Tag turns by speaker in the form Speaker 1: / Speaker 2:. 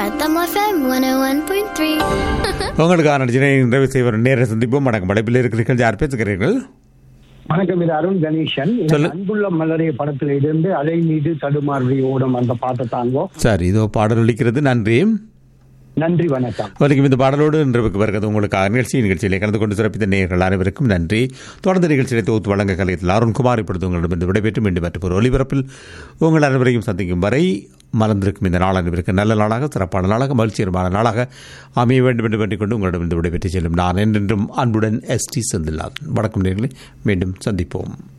Speaker 1: Tamo FM 101.3.
Speaker 2: உங்களுக்கான நடிச்சனை நிறைவு செய்வர் நேர சந்திப்போம் வணக்கம் படைப்பில் இருக்கிறீர்கள் யார் பேசுகிறீர்கள்
Speaker 3: வணக்கம் இது அருண் கணேசன் எனக்கு
Speaker 2: சொல்லு.
Speaker 3: அன்புள்ள மலரிய படத்துல இருந்து அலை மீது தடுமாறி ஓடும் அந்த பாட்டை தாங்கோ
Speaker 2: சரி இதோ பாடல் ஒலிக்கிறது நன்றி
Speaker 3: நன்றி வணக்கம்
Speaker 2: வரைக்கும் இந்த பாடலோடு இன்றைக்கு வருகிறது உங்களுக்காக நிகழ்ச்சி நிகழ்ச்சியிலே கலந்து கொண்டு சிறப்பித்த நேயர்கள் அனைவருக்கும் நன்றி தொடர்ந்து நிகழ்ச்சியை தொகுத்து வழங்க கலையத்தில் அருண்குமார் இப்பொழுது உங்களிடமிருந்து விடைபெற்று மீண்டும் மற்ற ஒரு ஒலிபரப்பில் உங்கள் அனைவரையும் சந்திக்கும் வரை மலர்ந்திருக்கும் இந்த நாள் அனைவருக்கு நல்ல நாளாக சிறப்பான நாளாக மகிழ்ச்சிகரமான நாளாக அமைய வேண்டும் என்று வேண்டிக் கொண்டு உங்களிடமிருந்து விடைபெற்று செல்லும் நான் என்றென்றும் அன்புடன் எஸ் டி செந்தில்லாதன் வணக்கம் நேர்களை மீண்டும் சந்திப்போம்